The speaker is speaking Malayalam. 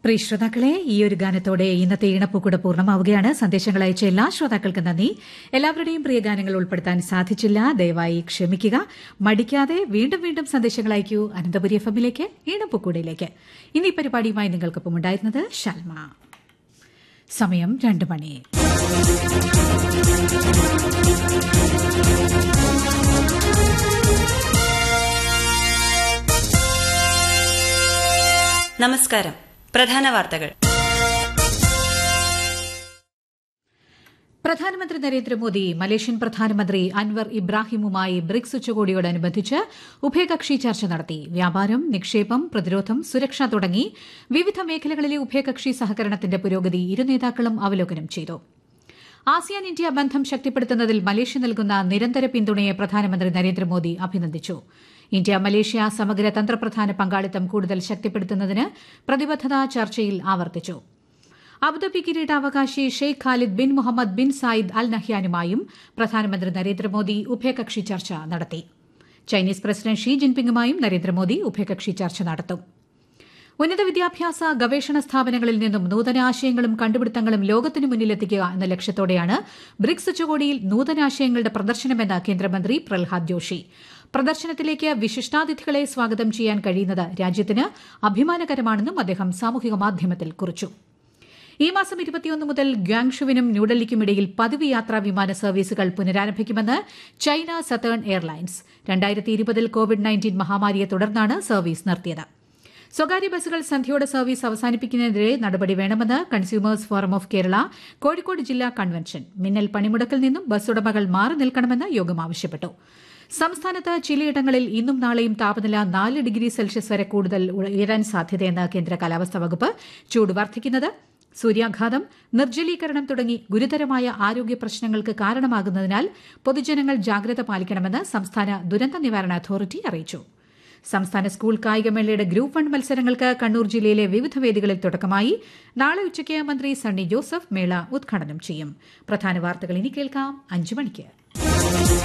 പ്രിയ ശ്രോതാക്കളെ ഈ ഒരു ഗാനത്തോടെ ഇന്നത്തെ ഈണപ്പൂക്കുട പൂർണ്ണമാവുകയാണ് സന്ദേശങ്ങൾ അയച്ച എല്ലാ ശ്രോതാക്കൾക്കും നന്ദി എല്ലാവരുടെയും പ്രിയ ഗാനങ്ങൾ ഉൾപ്പെടുത്താൻ സാധിച്ചില്ല ദയവായി ക്ഷമിക്കുക മടിക്കാതെ വീണ്ടും വീണ്ടും സന്ദേശങ്ങൾ അയക്കൂ അനന്തപുരി എഫ് എമ്മിലേക്ക് ഈണപ്പൂക്കൂടയിലേക്ക് ഇന്ന് ഈ പരിപാടിയുമായി നിങ്ങൾക്കൊപ്പം ഉണ്ടായിരുന്നത് ഷൽമ സമയം രണ്ട് മണി നമസ്കാരം പ്രധാന വാർത്തകൾ പ്രധാനമന്ത്രി നരേന്ദ്രമോദി മലേഷ്യൻ പ്രധാനമന്ത്രി അൻവർ ഇബ്രാഹിമുമായി ബ്രിക്സ് ഉച്ചകോടിയോടനുബന്ധിച്ച് ഉഭയകക്ഷി ചർച്ച നടത്തി വ്യാപാരം നിക്ഷേപം പ്രതിരോധം സുരക്ഷ തുടങ്ങി വിവിധ മേഖലകളിലെ ഉഭയകക്ഷി സഹകരണത്തിന്റെ പുരോഗതി ഇരു നേതാക്കളും അവലോകനം ചെയ്തു ആസിയാൻ ഇന്ത്യ ബന്ധം ശക്തിപ്പെടുത്തുന്നതിൽ മലേഷ്യ നൽകുന്ന നിരന്തര പിന്തുണയെ പ്രധാനമന്ത്രി നരേന്ദ്രമോദി അഭിനന്ദിച്ചു ഇന്ത്യ മലേഷ്യ സമഗ്ര തന്ത്രപ്രധാന പങ്കാളിത്തം കൂടുതൽ ശക്തിപ്പെടുത്തുന്നതിന് പ്രതിബദ്ധത ചർച്ചയിൽ ആവർത്തിച്ചു അബുദാബി കിരീടാവകാശി Sheikh Khalid bin Muhammad bin Zayed Al നഹ്യാനുമായും പ്രധാനമന്ത്രി നരേന്ദ്രമോദി ഉഭയകക്ഷി ചർച്ച നടത്തി ചൈനീസ് പ്രസിഡന്റ് ഷീ ജിൻപിങ്ങുമായും നരേന്ദ്രമോദി ഉഭയകക്ഷി ചർച്ച നടത്തും ഉന്നത വിദ്യാഭ്യാസ ഗവേഷണ സ്ഥാപനങ്ങളിൽ നിന്നും നൂതനാശയങ്ങളും കണ്ടുപിടുത്തങ്ങളും ലോകത്തിനു മുന്നിലെത്തിക്കുക എന്ന ലക്ഷ്യത്തോടെയാണ് ബ്രിക്സ് ഉച്ചകോടിയിൽ നൂതനാശയങ്ങളുടെ പ്രദർശനമെന്ന് കേന്ദ്രമന്ത്രി പ്രഹ്ലാദ് ജോഷി പ്രദർശനത്തിലേക്ക് വിശിഷ്ടാതിഥികളെ സ്വാഗതം ചെയ്യാൻ കഴിയുന്നത് രാജ്യത്തിന് അഭിമാനകരമാണെന്നും അദ്ദേഹം സാമൂഹിക മാധ്യമത്തിൽ കുറിച്ചു ഈ മാസം ഇരുപത്തിയൊന്ന് മുതൽ ഗ്വാങ്ഷുവിനും ന്യൂഡൽഹിക്കുമിടയിൽ പതിവ് യാത്രാ വിമാന സർവീസുകൾ പുനരാരംഭിക്കുമെന്ന് ചൈന സതേൺ എയർലൈൻസ് രണ്ടായിരത്തി ഇരുപതിൽ കോവിഡ് നയൻറ്റീൻ മഹാമാരിയെ തുടർന്നാണ് സർവീസ് നിർത്തിയത് സ്വകാര്യ ബസ്സുകൾ സന്ധ്യയോടെ സർവീസ് അവസാനിപ്പിക്കുന്നതിനെതിരെ നടപടി വേണമെന്ന് consumers forum of Kerala Kozhikode ജില്ലാ കൺവെൻഷൻ മിന്നൽ പണിമുടക്കിൽ നിന്നും ബസ് ഉടമകൾ മാറി നിൽക്കണമെന്ന് യോഗം ആവശ്യപ്പെട്ടു സംസ്ഥാനത്ത് ചിലയിടങ്ങളിൽ ഇന്നും നാളെയും താപനില നാല് ഡിഗ്രി സെൽഷ്യസ് വരെ കൂടുതൽ ഉയരാൻ സാധ്യതയെന്ന് കേന്ദ്ര കാലാവസ്ഥാ വകുപ്പ് ചൂട് വർദ്ധിക്കുന്നത് സൂര്യാഘാതം നിർജ്ജലീകരണം തുടങ്ങി ഗുരുതരമായ ആരോഗ്യ പ്രശ്നങ്ങൾക്ക് കാരണമാകുന്നതിനാൽ പൊതുജനങ്ങൾ ജാഗ്രത പാലിക്കണമെന്ന് സംസ്ഥാന ദുരന്ത നിവാരണ അതോറിറ്റി അറിയിച്ചു സംസ്ഥാന സ്കൂൾ കായികമേളയുടെ ഗ്രൂപ്പ് വൺ മത്സരങ്ങൾക്ക് കണ്ണൂർ ജില്ലയിലെ വിവിധ വേദികളിൽ തുടക്കമായി നാളെ ഉച്ചയ്ക്ക് മന്ത്രി സണ്ണി ജോസഫ് മേള ഉദ്ഘാടനം ചെയ്യും പ്രധാന വാർത്തകൾ ഇനി കേൾക്കാം അഞ്ചു മണിക്ക്